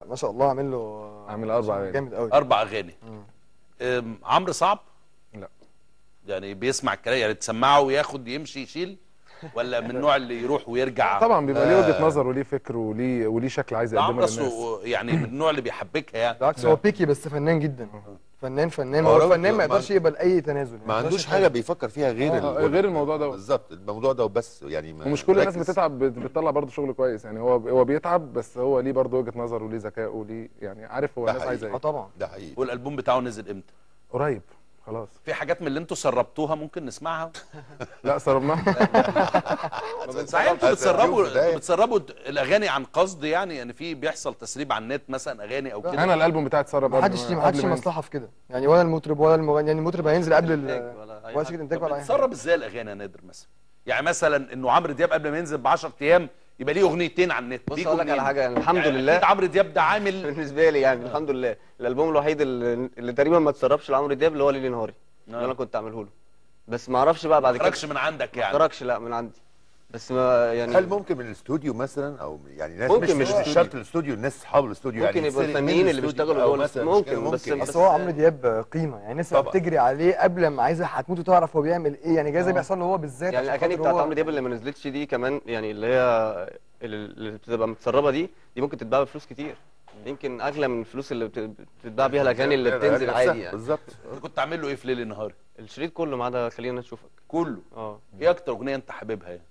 ما شاء الله عامل له عامل أربع أغاني. جامد قوي اربع اغاني أم، عمرو صعب لا يعني بيسمع الكلام يعني تسمعه وياخد يمشي يشيل ولا من النوع اللي يروح ويرجع طبعا بيبقى ليه وجهه نظر وليه فكر وليه وليه شكل عايز ده يقدمه عمرو للناس أصله يعني من النوع اللي بيحبكها يعني بالعكس هو بيكي بس فنان جدا فنان فنان هو هو راجل فنان ما ما- يقدرش يقبل اي تنازل ما يقدرش عندوش يتنازل. حاجه بيفكر فيها غير آه، الغنى. غير الموضوع ده. بالظبط الموضوع ده وبس يعني ما ومش كل الناس ركز. بتتعب بت- بتطلع برضه شغل كويس يعني هو هو بيتعب بس هو ليه برضه وجهه نظر وليه ذكاء وليه يعني عارف هو ده الناس عايزه اه ايه طبعا ده حقيقي والالبوم بتاعه نزل امتى قريب خلاص في حاجات من اللي انتوا سربتوها ممكن نسمعها لا سربناها صحيح انتوا هذا بتسربوا شوف ده. انتوا بتسربوا الاغاني عن قصد يعني يعني في بيحصل تسريب على النت مثلا اغاني او كده انا الالبوم بتاعي اتسرب ما قبل حدش ما- ما حدش قبل ما ينزل. مصلحه في كده يعني ولا المطرب ولا المغني يعني المطرب هينزل قبل ال ولا أي ولا حاجة. شركه انتاج طب ولا اي حاجه بتسرب ازاي الاغاني يا نادر مثلا يعني مثلا انه عمرو دياب قبل ما ينزل ب 10 ايام يبقى ليه اغنيتين على النت بص بيجوا اقول لك على منين؟ حاجه يعني الحمد يعني لله اكيد عمرو دياب ده عامل بالنسبه لي يعني الحمد لله الالبوم الوحيد اللي, اللي تقريبا ما اتسربش لعمرو دياب اللي هو ليلي نهاري اللي انا كنت عامله له بس ما اعرفش بقى بعد ما كده خرجش من عندك ما يعني خرجش لا من عندي بس ما يعني هل ممكن من الاستوديو مثلا او يعني ناس ممكن مش من مش الاستوديو. شرط الاستوديو الناس اصحاب الاستوديو ممكن يعني يبقى يتسرق من الفنانين اللي الاستوديو بيشتغلوا أو جوه مثلا الاستوديو. مش كده، ممكن، بس- ممكن. بس- اصل هو عمرو دياب قيمه يعني الناس طبعا. بتجري عليه قبل ما عايزه هتموت وتعرف هو بيعمل ايه يعني جايز بيحصل له هو بالذات يعني عشان الاغاني خاطر بتاعت هو- عمرو دياب اللي ما نزلتش دي كمان يعني اللي هي اللي اللي بتبقى متسربه دي دي ممكن تتباع بفلوس كتير يمكن اغلى من الفلوس اللي بت- بتتباع بيها الاغاني اللي بتنزل نفسها. عادي يعني بالظبط انت كنت عامل له ايه في ليل نهاري الشريط كله ما عدا خلينا نشوفك كله اه ايه اكتر اغنيه انت حاببها يعني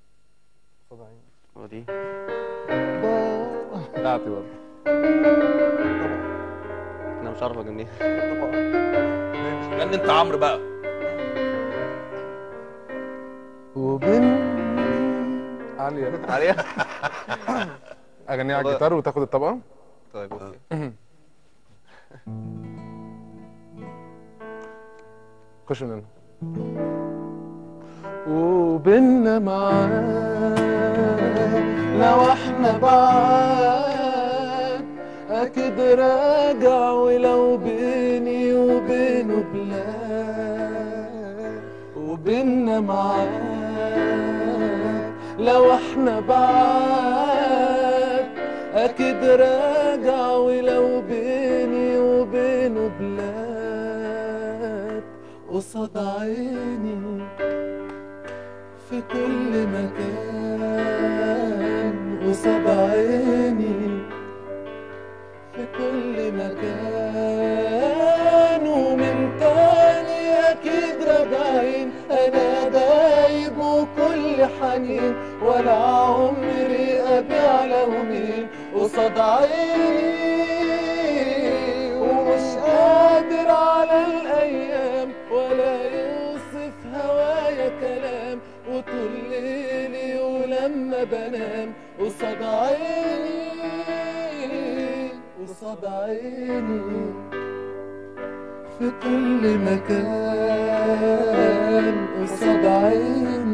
هو دي بتاعتي برضه انا مش عارف اغنيها غني انت عمرو بقى وبين عاليه عليها اغنيها على والله. الجيتار وتاخد الطبقه طيب اوكي خش من هنا وبيننا معاك لو احنا بعاد اكيد راجع ولو بيني وبينه بلاد وبيننا معاك لو احنا بعاد اكيد راجع ولو بيني وبينه بلاد قصاد عيني في كل مكان قصاد عيني في كل مكان ومن تاني اكيد راجعين انا دايب وكل حنين ولا عمري ابيع لو مين قصاد عيني ومش قادر على الايام ولا يوصف هوايا كلام وطول ليلي ولما بنام قصاد عيني قصاد عيني في كل مكان قصاد عيني